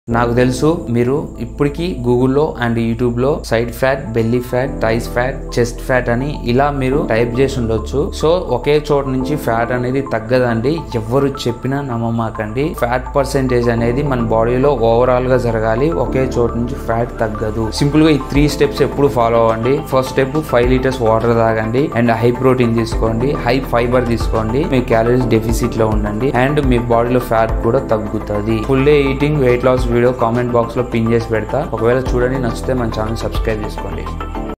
నాకు తెలుసు మీరు ఇప్పటికీ గూగుల్లో అండ్ యూట్యూబ్లో side fat belly fat thighs fat chest fat అని ఇలా మీరు టైప్ చేసి ఉండొచ్చు సో ఒకే చోట నుంచి ఫ్యాట్ అనేది తగ్గదండి ఎవరు చెప్పినా నమ్మమాకండి ఫ్యాట్ పర్సెంటేజ్ అనేది మన బాడీలో ఓవరాల్ గా జరగాలి ఒకే చోట నుంచి ఫ్యాట్ తగ్గదు సింపుల్ గా ఈ త్రీ స్టెప్స్ ఎప్పుడు ఫాలో అవ్వండి first step five litres water తాగండి అండ్ హై ప్రోటీన్ తీసుకోండి హై ఫైబర్ తీసుకోండి మీ క్యాలరీస్ డెఫిసిట్ లో ఉండండి అండ్ మీ బాడీలో ఫ్యాట్ కూడా తగ్గుతుంది full day eating weight loss video comment box లో పిన్ చేసి పెడతా ఒకవేళ చూడండి నచ్చితే మన ఛానల్ సబ్స్క్రైబ్ చేసుకోండి